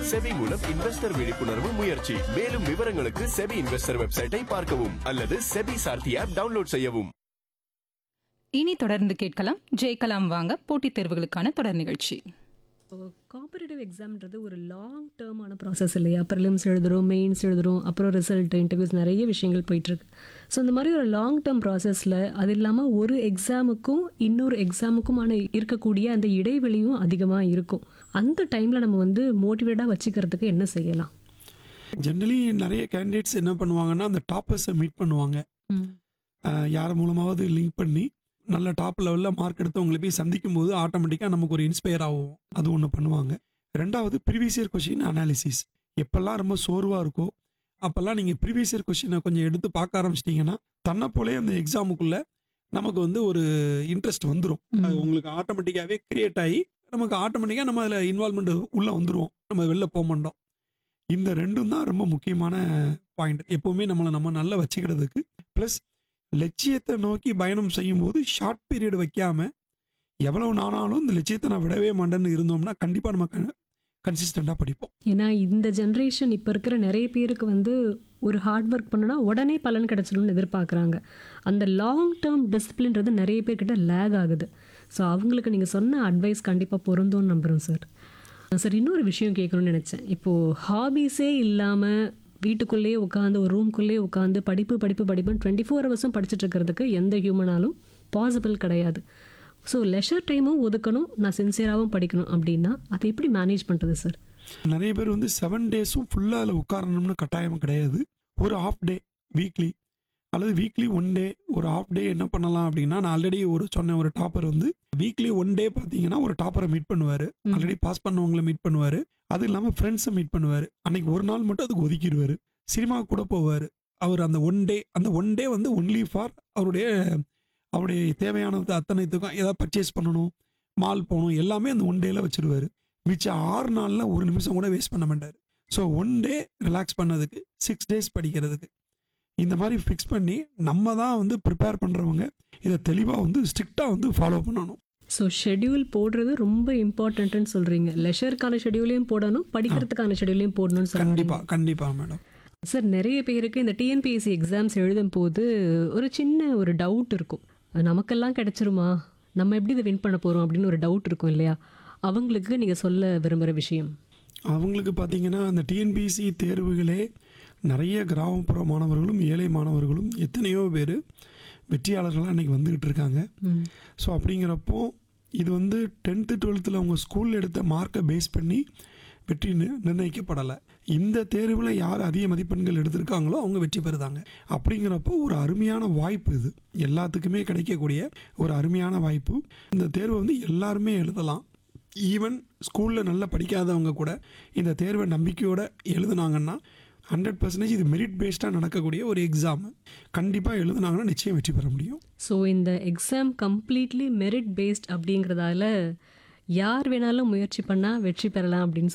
SEBI மூலம் investor விழிப்புணர்வு முயற்சி மேலும் விவரங்களுக்கு செபி இன்வெஸ்டர் வெப்சைட்டை பார்க்கவும் அல்லது செபி சார்த்தி ஆப் டவுன்லோட் செய்யவும் இனி தொடர்ந்து கேட்கலாம் ஜெயிக்கலாம் வாங்க போட்டித் தேர்வுகளுக்கான தொடர் நிகழ்ச்சி காம்படிட்டிவ் எக்ஸாம்ன்றது ஒரு லாங் டேர்மான ப்ராசஸ் இல்லையா ப்ரிலிம்ஸ் எழுதுகிறோம் மெயின்ஸ் எழுதுகிறோம் அப்புறம் ரிசல்ட் இன்டர்வியூஸ் நிறைய விஷயங்கள் போயிட்டுருக்கு ஸோ இந்த மாதிரி ஒரு லாங் டேர்ம் ப்ராசஸில் அது இல்லாமல் ஒரு எக்ஸாமுக்கும் இன்னொரு எக்ஸாமுக்குமான இருக்கக்கூடிய அந்த இடைவெளியும் அதிகமாக இருக்கும் அந்த டைமில் நம்ம வந்து மோட்டிவேட்டாக வச்சுக்கிறதுக்கு என்ன செய்யலாம் ஜென்ரலி நிறைய கேண்டிடேட்ஸ் என்ன பண்ணுவாங்கன்னா அந்த டாப்பர்ஸை மீட் பண்ணுவாங்க அஹ் யார் மூலமாவது லிங்க் பண்ணி நல்ல டாப் லெவலில் மார்க் எடுத்தவங்களை போய் சந்திக்கும் போது ஆட்டோமேட்டிக்காக நமக்கு ஒரு இன்ஸ்பயர் ஆகும் அது ஒன்று பண்ணுவாங்க ரெண்டாவது ப்ரீவியஸ் இயர் கொஷின் அனாலிசிஸ் எப்பெல்லாம் ரொம்ப சோர்வாக இருக்கோ அப்போல்லாம் நீங்கள் ப்ரீவியஸ் இயர் கொஷினை கொஞ்சம் எடுத்து பார்க்க ஆரம்பிச்சிட்டிங்கன்னா தன்னை போலே அந்த எக்ஸாமுக்குள்ளே நமக்கு வந்து ஒரு இன்ட்ரெஸ்ட் வந்துடும் அது உங்களுக்கு ஆட்டோமேட்டிக்காகவே கிரியேட் ஆகி நமக்கு ஆட்டோமேட்டிக்காக நம்ம அதில் இன்வால்மெண்ட் உள்ளே வந்துருவோம் நம்ம வெளில போக மாட்டோம் இந்த ரெண்டும் தான் ரொம்ப முக்கியமான பாயிண்ட் எப்போவுமே நம்மளை நம்ம நல்லா வச்சுக்கிறதுக்கு ப்ளஸ் லட்சியத்தை நோக்கி பயணம் செய்யும்போது ஷார்ட் பீரியட் வைக்காம எவ்வளவு நானாலும் இந்த லட்சியத்தை நான் விடவே மாட்டேன்னு இருந்தோம்னா கண்டிப்பாக நம்ம கன்சிஸ்டண்டாக படிப்போம் ஏன்னா இந்த ஜென்ரேஷன் இப்போ இருக்கிற நிறைய பேருக்கு வந்து ஒரு ஹார்ட் ஒர்க் பண்ணுனா உடனே பலன் கிடைச்சிடும்னு எதிர்பார்க்குறாங்க அந்த லாங் டேர்ம் டிசிப்ளின்றது நிறைய பேர்கிட்ட லேக் ஆகுது ஸோ அவங்களுக்கு நீங்கள் சொன்ன அட்வைஸ் கண்டிப்பாக பொருந்தும்னு நம்புகிறோம் சார் சார் இன்னொரு விஷயம் கேட்கணும்னு நினச்சேன் இப்போது ஹாபீஸே இல்லாமல் வீட்டுக்குள்ளேயே உட்காந்து ஒரு ரூம்குள்ளேயே உட்காந்து படிப்பு படிப்பு படிப்புன்னு டுவெண்ட்டி ஃபோர் ஹவர்ஸும் படிச்சுட்டு இருக்கிறதுக்கு எந்த ஹியூமனாலும் பாசிபிள் கிடையாது ஸோ லெஷர் டைமும் ஒதுக்கணும் நான் சின்சியராகவும் படிக்கணும் அப்படின்னா அதை எப்படி மேனேஜ் பண்ணுறது சார் நிறைய பேர் வந்து செவன் டேஸும் ஃபுல்லாக அதில் உட்காரணும்னு கட்டாயம் கிடையாது ஒரு ஆஃப் டே வீக்லி அல்லது வீக்லி ஒன் டே ஒரு ஆஃப் டே என்ன பண்ணலாம் அப்படின்னா நான் ஆல்ரெடி ஒரு சொன்ன ஒரு டாப்பர் வந்து வீக்லி ஒன் டே பார்த்தீங்கன்னா ஒரு டாப்பரை மீட் பண்ணுவார் ஆல்ரெடி பாஸ் பண்ணவங்கள மீட் பண்ணுவார் அது இல்லாமல் ஃப்ரெண்ட்ஸை மீட் பண்ணுவார் அன்னைக்கு ஒரு நாள் மட்டும் அதுக்கு ஒதுக்கிடுவார் சினிமாவுக்கு கூட போவார் அவர் அந்த ஒன் டே அந்த ஒன் டே வந்து ஒன்லி ஃபார் அவருடைய அவருடைய தேவையானது அத்தனைத்துக்கும் ஏதாவது பர்ச்சேஸ் பண்ணணும் மால் போகணும் எல்லாமே அந்த ஒன் டேல வச்சிருவாரு மிச்சம் ஆறு நாளில் ஒரு நிமிஷம் கூட வேஸ்ட் பண்ண மாட்டார் ஸோ ஒன் டே ரிலாக்ஸ் பண்ணதுக்கு சிக்ஸ் டேஸ் படிக்கிறதுக்கு இந்த மாதிரி ஃபிக்ஸ் பண்ணி நம்ம தான் வந்து ப்ரிப்பேர் பண்ணுறவங்க இதை தெளிவாக வந்து ஸ்ட்ரிக்டாக வந்து ஃபாலோ பண்ணணும் ஸோ ஷெட்யூல் போடுறது ரொம்ப இம்பார்ட்டன்ட்னு சொல்கிறீங்க லெஷருக்கான ஷெட்யூலையும் போடணும் படிக்கிறதுக்கான ஷெட்யூலையும் போடணும்னு சொல்லுங்க கண்டிப்பாக கண்டிப்பாக மேடம் சார் நிறைய பேருக்கு இந்த டிஎன்பிஎஸ்சி எக்ஸாம்ஸ் எழுதும் போது ஒரு சின்ன ஒரு டவுட் இருக்கும் நமக்கெல்லாம் கிடைச்சிருமா நம்ம எப்படி இதை வின் பண்ண போகிறோம் அப்படின்னு ஒரு டவுட் இருக்கும் இல்லையா அவங்களுக்கு நீங்கள் சொல்ல விரும்புகிற விஷயம் அவங்களுக்கு பார்த்தீங்கன்னா அந்த டிஎன்பிசி தேர்வுகளே நிறைய கிராமப்புற மாணவர்களும் ஏழை மாணவர்களும் எத்தனையோ பேர் வெற்றியாளர்களாக இன்றைக்கி வந்துக்கிட்டு இருக்காங்க ஸோ அப்படிங்கிறப்போ இது வந்து டென்த்து டுவெல்த்தில் அவங்க ஸ்கூலில் எடுத்த மார்க்கை பேஸ் பண்ணி வெற்றி நி- நிர்ணயிக்கப்படலை இந்த தேர்வில் யார் அதிக மதிப்பெண்கள் எடுத்திருக்காங்களோ அவங்க வெற்றி பெறுதாங்க அப்படிங்கிறப்போ ஒரு அருமையான வாய்ப்பு இது எல்லாத்துக்குமே கிடைக்கக்கூடிய ஒரு அருமையான வாய்ப்பு இந்த தேர்வை வந்து எல்லாருமே எழுதலாம் ஈவன் ஸ்கூலில் நல்லா படிக்காதவங்க கூட இந்த தேர்வை நம்பிக்கையோடு எழுதுனாங்கன்னா ஹண்ட்ரட் பர்சன்டேஜ் இது மெரிட் பேஸ்டாக நடக்கக்கூடிய ஒரு எக்ஸாம் கண்டிப்பாக எழுதுனாங்கன்னா நிச்சயம் வெற்றி பெற முடியும் ஸோ இந்த எக்ஸாம் கம்ப்ளீட்லி மெரிட் பேஸ்ட் அப்படிங்கிறதால யார் வேணாலும் முயற்சி பண்ணால் வெற்றி பெறலாம் அப்படின்னு